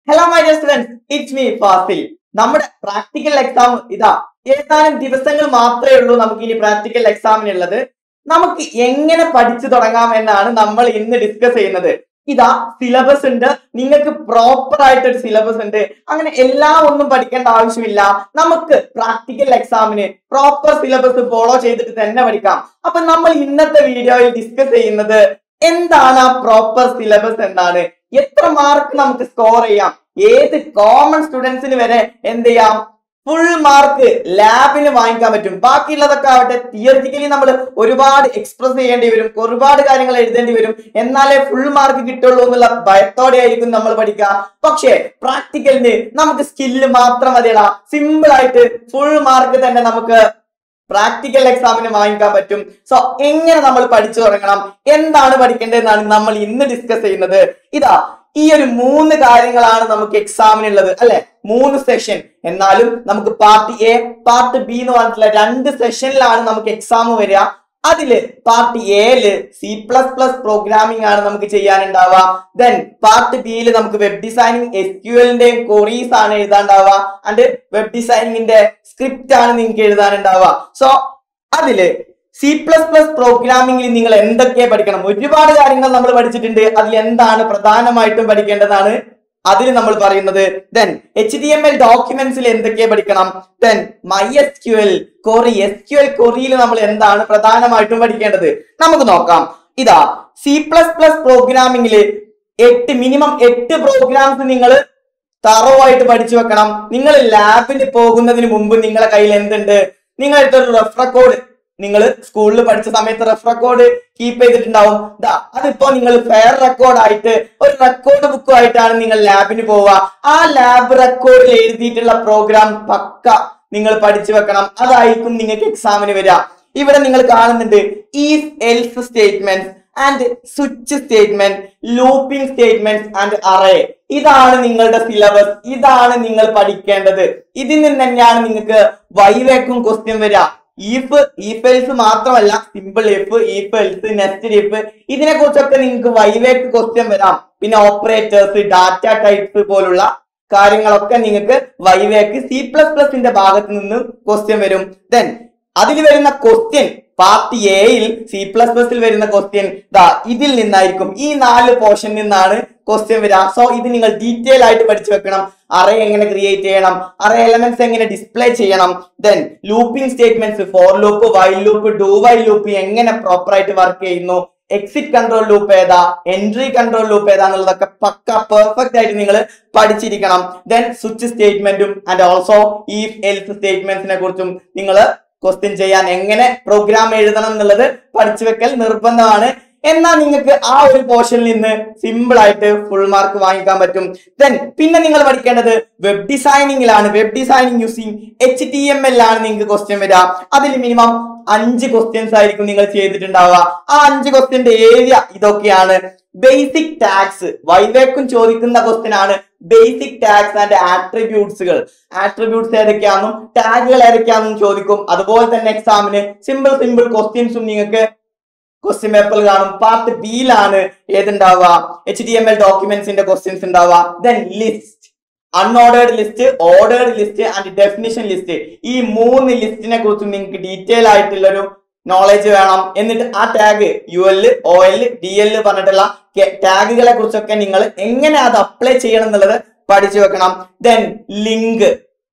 hello my dear students it's me Fasil നമ്മുടെ practical exam ഇതാ ഏതാനും ദിവസങ്ങൾ മാത്രമേ ഉള്ളൂ നമുക്ക് ഇനി പ്രാക്ടിക്കൽ എക്സാമിനുള്ളത് നമുക്ക് എങ്ങനെ പഠിച്ചു തുടങ്ങാം എന്നാണ് നമ്മൾ ഇന്ന് ഡിസ്കസ് ചെയ്യുന്നത് ഇതാ സിലബസ് ഉണ്ട് നിങ്ങൾക്ക് പ്രോപ്പർ ആയിട്ടൊരു സിലബസ് ഉണ്ട് അങ്ങനെ എല്ലാം ഒന്നും പഠിക്കേണ്ട ആവശ്യമില്ല നമുക്ക് പ്രാക്ടിക്കൽ എക്സാമിന് പ്രോപ്പർ സിലബസ് ഫോളോ ചെയ്തിട്ട് തന്നെ പഠിക്കാം അപ്പൊ നമ്മൾ ഇന്നത്തെ വീഡിയോയിൽ ഡിസ്കസ് ചെയ്യുന്നത് എന്താണ് ആ പ്രോപ്പർ സിലബസ് എന്താണ് എത്ര മാർക്ക് നമുക്ക് സ്കോർ ചെയ്യാം ഏത് കോമൺ സ്റ്റുഡൻസിന് വരെ എന്ത് ചെയ്യാം ഫുൾ മാർക്ക് ലാബിന് വാങ്ങിക്കാൻ പറ്റും ബാക്കിയുള്ളതൊക്കെ ആവട്ടെ തിയറിറ്റിക്കലി നമ്മൾ ഒരുപാട് എക്സ്പ്രസ് ചെയ്യേണ്ടി വരും ഒരുപാട് കാര്യങ്ങൾ എഴുതേണ്ടി വരും എന്നാലേ ഫുൾ മാർക്ക് കിട്ടുള്ളൂ എന്നുള്ള ഭയത്തോടെ ആയിരിക്കും നമ്മൾ പഠിക്കുക പക്ഷേ പ്രാക്ടിക്കലിന് നമുക്ക് സ്കില്ല് മാത്രം മതിയടാ സിമ്പിൾ ആയിട്ട് ഫുൾ മാർക്ക് തന്നെ നമുക്ക് പ്രാക്ടിക്കൽ എക്സാമിന് വാങ്ങിക്കാൻ പറ്റും സോ എങ്ങനെ നമ്മൾ പഠിച്ചു തുടങ്ങണം എന്താണ് പഠിക്കേണ്ടതെന്നാണ് നമ്മൾ ഇന്ന് ഡിസ്കസ് ചെയ്യുന്നത് ഇതാ ഈ ഒരു മൂന്ന് കാര്യങ്ങളാണ് നമുക്ക് എക്സാമിനുള്ളത് അല്ലെ മൂന്ന് സെഷൻ എന്നാലും നമുക്ക് പാർട്ട് എ പാർട്ട് ബി എന്ന് പറഞ്ഞിട്ടുള്ള രണ്ട് സെഷനിലാണ് നമുക്ക് എക്സാം വരിക അതില് പാർട്ട് എയില് സി പ്ലസ് പ്ലസ് പ്രോഗ്രാമിംഗ് ആണ് നമുക്ക് ചെയ്യാനുണ്ടാവുക ദെൻ പാർട്ട് ബിയിൽ നമുക്ക് വെബ് ഡിസൈനിങ് എസ് ക്യു എല്ലിന്റെയും കൊറീസ് ആണ് എഴുതാണ്ടാവുക ആൻഡ് വെബ് ഡിസൈനിങ്ങിന്റെ സ്ക്രിപ്റ്റ് ആണ് നിങ്ങൾക്ക് എഴുതാനുണ്ടാവുക സോ അതില് സി പ്ലസ് പ്ലസ് പ്രോഗ്രാമിംഗിൽ നിങ്ങൾ എന്തൊക്കെ പഠിക്കണം ഒരുപാട് കാര്യങ്ങൾ നമ്മൾ പഠിച്ചിട്ടുണ്ട് അതിൽ എന്താണ് പ്രധാനമായിട്ടും പഠിക്കേണ്ടതാണ് അതിൽ നമ്മൾ പറയുന്നത് then H D M L ഡോക്യുമെന്റ്സിൽ എന്തൊക്കെ പഠിക്കണം then my S Q L query S Q L കൊറിയിൽ നമ്മൾ എന്താണ് പ്രധാനമായിട്ടും പഠിക്കേണ്ടത് നമുക്ക് നോക്കാം ഇതാ സി പ്ലസ് പ്ലസ് പ്രോഗ്രാമിംഗിൽ എട്ട് മിനിമം എട്ട് പ്രോഗ്രാംസ് നിങ്ങൾ തറവായിട്ട് പഠിച്ചു വെക്കണം നിങ്ങൾ ലാബിന് പോകുന്നതിന് മുമ്പ് നിങ്ങളെ കയ്യിൽ എന്തുണ്ട് നിങ്ങളെടുത്ത ഒരു റെഫ് റെക്കോർഡ് നിങ്ങൾ സ്കൂളിൽ പഠിച്ച സമയത്ത് റെഫ് റെക്കോർഡ് കീപ്പ് ചെയ്തിട്ടുണ്ടാവും ദാ അതിപ്പോ നിങ്ങൾ ഫെയർ റെക്കോർഡ് ആയിട്ട് ഒരു റെക്കോർഡ് ബുക്കുമായിട്ടാണ് നിങ്ങൾ ലാബിന് പോവുക ആ ലാബ് റെക്കോർഡിൽ എഴുതിയിട്ടുള്ള പ്രോഗ്രാം പക്ക നിങ്ങൾ പഠിച്ചു വെക്കണം അതായിരിക്കും നിങ്ങൾക്ക് എക്സാമിന് വരിക ഇവിടെ നിങ്ങൾ കാണുന്നുണ്ട് if else statement and switch statement looping statement and array ഇതാണ് നിങ്ങളുടെ സിലബസ് ഇതാണ് നിങ്ങൾ പഠിക്കേണ്ടത് ഇതിൽ നിന്ന് തന്നെയാണ് നിങ്ങൾക്ക് വൈവേക്കും ക്വസ്റ്റ്യൻ വരിക ഈഫ് ഈഫ് എൽസ് മാത്രമല്ല simple if if else nested if ഇതിനെ കുറിച്ചൊക്കെ നിങ്ങൾക്ക് വൈവേക്ക് ക്വസ്റ്റ്യൻ വരാം പിന്നെ ഓപ്പറേറ്റേഴ്സ് ഡാറ്റ ടൈപ്സ് പോലുള്ള കാര്യങ്ങളൊക്കെ നിങ്ങൾക്ക് വൈവേക്ക് സി പ്ലസ് പ്ലസിന്റെ ഭാഗത്ത് നിന്ന് ക്വസ്റ്റ്യൻ വരും ദെൻ അതിൽ വരുന്ന ക്വസ്റ്റ്യൻ പാർട്ട് എയിൽ സി പ്ലസ് പ്ലസിൽ വരുന്ന ക്വസ്റ്റ്യൻ ദാ ഇതിൽ നിന്നായിരിക്കും ഈ നാല് പോർഷനിൽ നിന്നാണ് ക്വസ്റ്റ്യൻ വരിക സോ ഇത് നിങ്ങൾ ഡീറ്റെയിൽ ആയിട്ട് പഠിച്ചു വെക്കണം അറേ എങ്ങനെ ക്രിയേറ്റ് ചെയ്യണം അറേ എലമെന്റ്സ് എങ്ങനെ ഡിസ്പ്ലേ ചെയ്യണം then looping statements for loop while loop do while loop എങ്ങനെ പ്രോപ്പർ ആയിട്ട് വർക്ക് ചെയ്യുന്നു എക്സിറ്റ് കൺട്രോൾ ലൂപ്പ് ഏതാ എൻട്രി കൺട്രോൾ ലൂപ്പ് ഏതാ എന്നുള്ളതൊക്കെ പക്ക പെർഫെക്റ്റ് ആയിട്ട് നിങ്ങൾ പഠിച്ചിരിക്കണം ദെൻ സ്വിച്ച് സ്റ്റേറ്റ്മെന്റും ആൻഡ് ഓൾസോ ഈ എൽസ് സ്റ്റേറ്റ്മെന്റ്സിനെ കുറിച്ചും നിങ്ങൾ ക്വസ്റ്റ്യൻ ചെയ്യാൻ എങ്ങനെ പ്രോഗ്രാം എഴുതണം എന്നുള്ളത് പഠിച്ചു വെക്കൽ നിർബന്ധമാണ് എന്നാൽ നിങ്ങൾക്ക് ആ ഒരു പോർഷനിൽ നിന്ന് സിമ്പിൾ ആയിട്ട് ഫുൾ മാർക്ക് വാങ്ങിക്കാൻ പറ്റും ദെൻ പിന്നെ നിങ്ങൾ പഠിക്കേണ്ടത് വെബ് ഡിസൈനിങ്ങിലാണ് web designing using H T M L ആണ് നിങ്ങൾക്ക് ക്വസ്റ്റ്യൻ വരിക അതിൽ മിനിമം അഞ്ച് ക്വസ്റ്റ്യൻസ് ആയിരിക്കും നിങ്ങൾ ചെയ്തിട്ടുണ്ടാവുക ആ അഞ്ച് ക്വസ്റ്റ്യന്റെ ഏരിയ ഇതൊക്കെയാണ് ബേസിക് ടാക്സ് വൈവേക്കും ചോദിക്കുന്ന ക്വസ്റ്റ്യൻ ആണ് ബേസിക് ടാക്സ് ആൻഡ് ആട്രിബ്യൂട്ട്സുകൾ ആട്രിബ്യൂട്ട്സ് ഏതൊക്കെയാണെന്നും ടാഗുകൾ ഏതൊക്കെയാണെന്നും ചോദിക്കും അതുപോലെ തന്നെ എക്സാമിന് സിമ്പിൾ സിമ്പിൾ ക്വസ്റ്റ്യൻസും നിങ്ങൾക്ക് ക്വസ്റ്റ്യൻ പേപ്പറിൽ കാണും പാർട്ട് ബിയിലാണ് ഏതുണ്ടാവുക എച്ച് ഡി എം എൽ ഡോക്യുമെന്റ്സിന്റെ ക്വസ്റ്റ്യൻസ് ഉണ്ടാവുക then list unordered list ordered list and definition list ഈ മൂന്ന് ലിസ്റ്റിനെ കുറിച്ചും നിങ്ങൾക്ക് ഡീറ്റെയിൽ ആയിട്ടുള്ള ഒരു നോളജ് വേണം എന്നിട്ട് ആ tag U L O L D L പറഞ്ഞിട്ടുള്ള ടാഗുകളെ കുറിച്ചൊക്കെ നിങ്ങൾ എങ്ങനെ അത് അപ്ലൈ ചെയ്യണം എന്നുള്ളത് പഠിച്ചു വെക്കണം ദെൻ ലിങ്ക്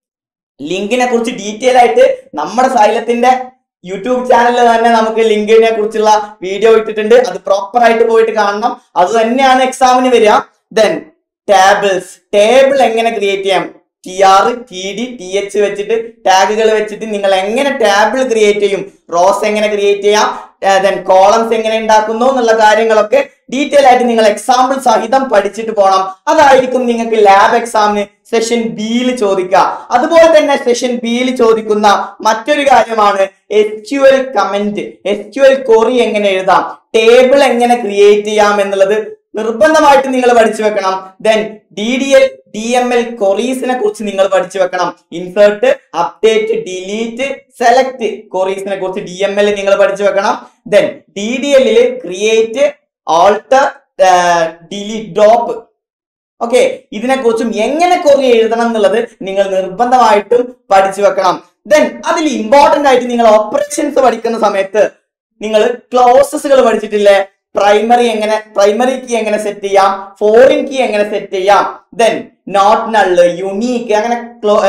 ലിങ്കിനെ കുറിച്ച് ഡീറ്റെയിൽ ആയിട്ട് നമ്മുടെ സൈലത്തിന്റെ യൂട്യൂബ് ചാനലിൽ തന്നെ നമുക്ക് ലിങ്കിനെ കുറിച്ചുള്ള വീഡിയോ ഇട്ടിട്ടുണ്ട് അത് പ്രോപ്പർ ആയിട്ട് പോയിട്ട് കാണണം അത് തന്നെയാണ് എക്സാമിന് വരിക ദെൻ ടേബിൾസ് ടേബിൾ എങ്ങനെ ക്രിയേറ്റ് ചെയ്യാം T R T D T H വെച്ചിട്ട് ടാഗുകൾ വെച്ചിട്ട് നിങ്ങൾ എങ്ങനെ ടേബിൾ ക്രിയേറ്റ് ചെയ്യും റോസ് എങ്ങനെ ക്രിയേറ്റ് ചെയ്യാം ദെൻ കോളംസ് എങ്ങനെ ഉണ്ടാക്കുന്നു എന്നുള്ള കാര്യങ്ങളൊക്കെ ഡീറ്റെയിൽ ആയിട്ട് നിങ്ങൾ എക്സാമ്പിൾ സഹിതം പഠിച്ചിട്ട് പോകണം അതായിരിക്കും നിങ്ങൾക്ക് ലാബ് എക്സാമിന് സെഷൻ ബിയിൽ ചോദിക്കുക അതുപോലെ തന്നെ സെഷൻ ബിയിൽ ചോദിക്കുന്ന മറ്റൊരു കാര്യമാണ് S Q L comment S Q L query എങ്ങനെ എഴുതാം ടേബിൾ എങ്ങനെ ക്രിയേറ്റ് ചെയ്യാം എന്നുള്ളത് നിർബന്ധമായിട്ട് നിങ്ങൾ പഠിച്ചു വെക്കണം then D D L D M L കൊറീസിനെ കുറിച്ച് നിങ്ങൾ പഠിച്ചു വെക്കണം ഇൻസേർട്ട് അപ്ഡേറ്റ് ഡിലീറ്റ് സെലക്ട് കൊറീസിനെ കുറിച്ച് ഡി എം എൽ നിങ്ങൾ പഠിച്ചു വെക്കണം ദെൻ ഡി ഡി എല്ലിൽ create alter delete drop okay ഇതിനെക്കുറിച്ചും എങ്ങനെ കൊറി എഴുതണം എന്നുള്ളത് നിങ്ങൾ നിർബന്ധമായിട്ടും പഠിച്ചു വെക്കണം ദെൻ അതിൽ ഇമ്പോർട്ടന്റ് ആയിട്ട് നിങ്ങൾ ഓപ്പറേഷൻസ് പഠിക്കുന്ന സമയത്ത് നിങ്ങൾ ക്ലോസസുകൾ പഠിച്ചിട്ടില്ലേ പ്രൈമറി എങ്ങനെ പ്രൈമറി കീ എങ്ങനെ സെറ്റ് ചെയ്യാം ഫോറിൻ കീ എങ്ങനെ സെറ്റ് ചെയ്യാം ദെൻ നോട്ട് നള്ള് യുണീക്ക് അങ്ങനെ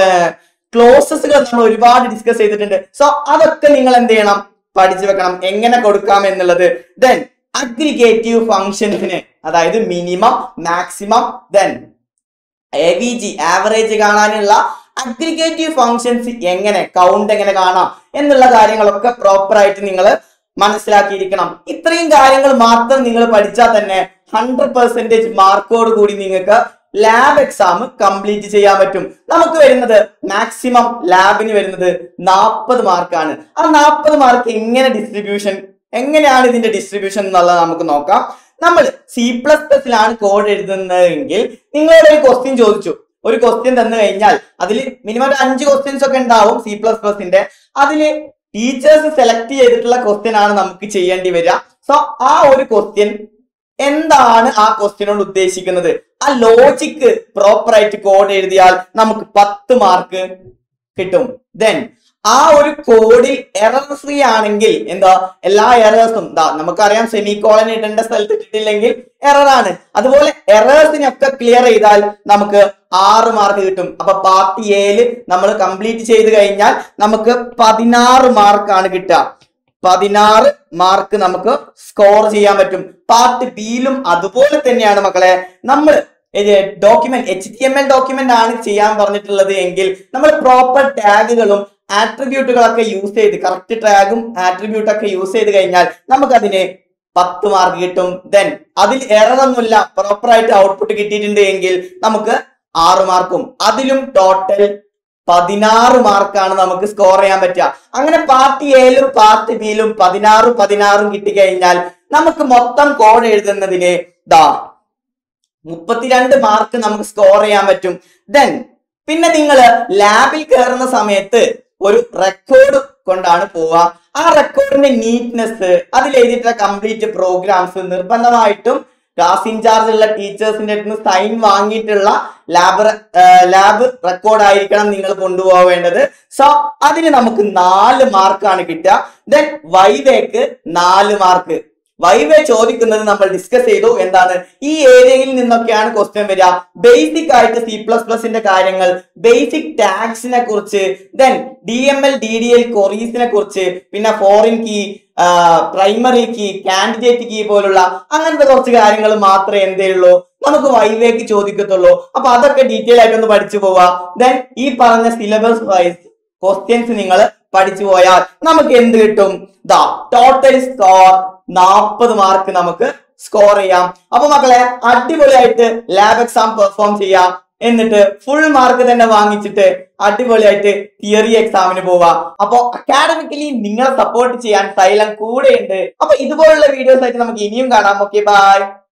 ക്ലോസസുകൾ നമ്മൾ ഒരുപാട് ഡിസ്കസ് ചെയ്തിട്ടുണ്ട് സോ അതൊക്കെ നിങ്ങൾ എന്ത് ചെയ്യണം പഠിച്ചു വെക്കണം എങ്ങനെ കൊടുക്കാം എന്നുള്ളത് ദെൻ അഗ്രിഗേറ്റീവ് ഫങ്ഷൻസിന് അതായത് minimum maximum then A V G average കാണാനുള്ള അഗ്രിഗേറ്റീവ് ഫങ്ഷൻസ് എങ്ങനെ കൗണ്ട് എങ്ങനെ കാണാം എന്നുള്ള കാര്യങ്ങളൊക്കെ പ്രോപ്പർ ആയിട്ട് നിങ്ങൾ മനസ്സിലാക്കിയിരിക്കണം ഇത്രയും കാര്യങ്ങൾ മാത്രം നിങ്ങൾ പഠിച്ചാൽ തന്നെ ഹൺഡ്രഡ് പെർസെന്റേജ് മാർക്കോട് കൂടി നിങ്ങൾക്ക് ലാബ് എക്സാം കംപ്ലീറ്റ് ചെയ്യാൻ പറ്റും നമുക്ക് വരുന്നത് മാക്സിമം ലാബിന് വരുന്നത് നാൽപ്പത് മാർക്കാണ് ആ നാൽപ്പത് മാർക്ക് എങ്ങനെ ഡിസ്ട്രിബ്യൂഷൻ എങ്ങനെയാണ് ഇതിന്റെ ഡിസ്ട്രിബ്യൂഷൻ എന്നുള്ളത് നമുക്ക് നോക്കാം നമ്മൾ സി പ്ലസ് പ്ലസിലാണ് കോഡ് എഴുതുന്നതെങ്കിൽ നിങ്ങളോട് ഒരു ക്വസ്റ്റ്യൻ ചോദിച്ചു ഒരു ക്വസ്റ്റ്യൻ തന്നു കഴിഞ്ഞാൽ അതിൽ മിനിമം ഒരു അഞ്ച് ക്വസ്റ്റ്യൻസ് ഒക്കെ ഉണ്ടാവും സി പ്ലസ് പ്ലസിന്റെ അതിൽ ടീച്ചേഴ്സ് സെലക്ട് ചെയ്തിട്ടുള്ള ക്വസ്റ്റ്യൻ ആണ് നമുക്ക് ചെയ്യേണ്ടി വരിക സോ ആ ഒരു ക്വസ്റ്റ്യൻ എന്താണ് ആ ക്വസ്റ്റ്യനോട് ഉദ്ദേശിക്കുന്നത് ആ ലോജിക്ക് പ്രോപ്പർ ആയിട്ട് കോഡ് എഴുതിയാൽ നമുക്ക് പത്ത് മാർക്ക് കിട്ടും ദെൻ ആ ഒരു കോഡിൽ എറർ ഫ്രീ ആണെങ്കിൽ എന്താ എല്ലാ എറേഴ്സും എന്താ നമുക്കറിയാം സെമി കോളൻ ഇടേണ്ട സ്ഥലത്ത് ഇട്ടിട്ടില്ലെങ്കിൽ എറർ ആണ് അതുപോലെ എറേഴ്സിനൊക്കെ ക്ലിയർ ചെയ്താൽ നമുക്ക് ആറ് മാർക്ക് കിട്ടും അപ്പൊ പാർട്ട് എയിൽ നമ്മൾ കംപ്ലീറ്റ് ചെയ്ത് കഴിഞ്ഞാൽ നമുക്ക് പതിനാറ് മാർക്കാണ് കിട്ടുക പതിനാറ് മാർക്ക് നമുക്ക് സ്കോർ ചെയ്യാൻ പറ്റും പാർട്ട് ബിയിലും അതുപോലെ തന്നെയാണ് മക്കളെ നമ്മൾ document H T M L document ആണ് ചെയ്യാൻ പറഞ്ഞിട്ടുള്ളത് എങ്കിൽ നമ്മൾ പ്രോപ്പർ ടാഗുകളും ആട്രിബ്യൂട്ടുകളൊക്കെ യൂസ് ചെയ്ത് കറക്റ്റ് ടാഗും ആട്രിബ്യൂട്ട് ഒക്കെ യൂസ് ചെയ്ത് കഴിഞ്ഞാൽ നമുക്കതിന് പത്ത് മാർക്ക് കിട്ടും ദെൻ അതിൽ എറർ ഒന്നുമില്ല പ്രോപ്പർ ആയിട്ട് ഔട്ട്പുട്ട് കിട്ടിയിട്ടുണ്ട് എങ്കിൽ നമുക്ക് ആറ് മാർക്കും അതിലും ടോട്ടൽ പതിനാറ് മാർക്കാണ് നമുക്ക് സ്കോർ ചെയ്യാൻ പറ്റുക അങ്ങനെ പാർട്ട് എയിലും പാർട്ട് ബിയിലും പതിനാറും പതിനാറും കിട്ടിക്കഴിഞ്ഞാൽ നമുക്ക് മൊത്തം കോഡ് എഴുതുന്നതിന് ദാ മുപ്പത്തിരണ്ട് മാർക്ക് നമുക്ക് സ്കോർ ചെയ്യാൻ പറ്റും ദെൻ പിന്നെ നിങ്ങൾ ലാബിൽ കയറുന്ന സമയത്ത് ഒരു റെക്കോർഡ് കൊണ്ടാണ് പോവുക ആ റെക്കോർഡിന്റെ നീറ്റ്നെസ് അതിൽ എഴുതിയിട്ടുള്ള കംപ്ലീറ്റ് പ്രോഗ്രാംസ് നിർബന്ധമായിട്ടും ക്ലാസ് ഇൻചാർജ് ഉള്ള ടീച്ചേഴ്സിന്റെ അടുത്ത് നിന്ന് സൈൻ വാങ്ങിയിട്ടുള്ള ലാബ് ലാബ് റെക്കോർഡ് ആയിരിക്കണം നിങ്ങൾ കൊണ്ടുപോവേണ്ടത് സോ അതിന് നമുക്ക് നാല് മാർക്കാണ് കിട്ടുക ദെൻ വൈവേക്ക് നാല് മാർക്ക് വൈവേ ചോദിക്കുന്നത് നമ്മൾ ഡിസ്കസ് ചെയ്തു എന്താണ് ഈ ഏരിയയിൽ നിന്നൊക്കെയാണ് ക്വസ്റ്റ്യൻ വരിക ബേസിക് ആയിട്ട് സി പ്ലസ് പ്ലസിന്റെ കാര്യങ്ങൾ ബേസിക് ടാക്സിനെ കുറിച്ച് then D M L D D L കൊറീസിനെ കുറിച്ച് പിന്നെ foreign key primary key candidate key പോലുള്ള അങ്ങനത്തെ കുറച്ച് കാര്യങ്ങൾ മാത്രമേ എന്തേ ഉള്ളൂ നമുക്ക് വൈവേക്ക് ചോദിക്കത്തുള്ളൂ അപ്പൊ അതൊക്കെ ഡീറ്റെയിൽ ആയിട്ട് ഒന്ന് പഠിച്ചു പോവാ ദെൻ ഈ പറഞ്ഞ സിലബസ് വൈസ് ക്വസ്റ്റ്യൻസ് നിങ്ങൾ പഠിച്ചു പോയാൽ നമുക്ക് എന്ത് കിട്ടും ദാ ടോട്ടൽ സ്കോർ നാൽപ്പത് മാർക്ക് നമുക്ക് സ്കോർ ചെയ്യാം അപ്പൊ മക്കളെ അടിപൊളിയായിട്ട് ലാബ് എക്സാം പെർഫോം ചെയ്യാം എന്നിട്ട് ഫുൾ മാർക്ക് തന്നെ വാങ്ങിച്ചിട്ട് അടിപൊളിയായിട്ട് തിയറി എക്സാമിന് പോവാ അപ്പൊ അക്കാഡമിക്കലി നിങ്ങളെ സപ്പോർട്ട് ചെയ്യാൻ സൈലം കൂടെയുണ്ട് അപ്പൊ ഇതുപോലുള്ള വീഡിയോസ് ആയിട്ട് നമുക്ക് ഇനിയും കാണാം ഓക്കെ ബൈ